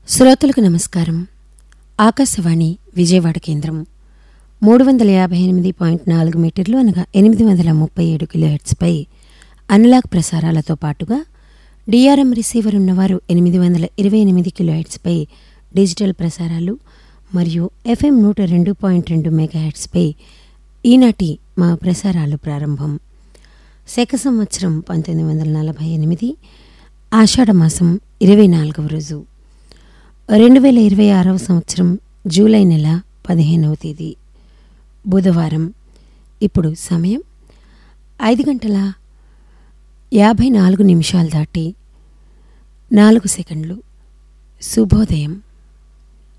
శ్రోతలకు నమస్కారం ఆకాశవాణి విజయవాడ కేంద్రం మూడు వందల యాభై ఎనిమిది పాయింట్ నాలుగు మీటర్లు అనగా ఎనిమిది వందల ముప్పై ఏడు కిలోహెట్స్పై అనలాగ్ ప్రసారాలతో పాటుగా డిఆర్ఎం రిసీవర్ ఉన్నవారు ఎనిమిది వందల ఇరవై ఎనిమిది కిలోహెట్స్పై డిజిటల్ ప్రసారాలు మరియు ఎఫ్ఎం నూట రెండు పాయింట్ రెండు మెగాహెట్స్పై ఈనాటి మా ప్రసారాలు ప్రారంభం శక సంవత్సరం పంతొమ్మిది వందల నలభై ఎనిమిది ఆషాఢమాసం ఇరవై నాలుగవ రోజు రెండు వేల ఇరవై ఆరవ సంవత్సరం జూలై నెల పదిహేనవ తేదీ బుధవారం ఇప్పుడు సమయం ఐదు గంటల యాభై నాలుగు నిమిషాలు దాటి నాలుగు సెకండ్లు శుభోదయం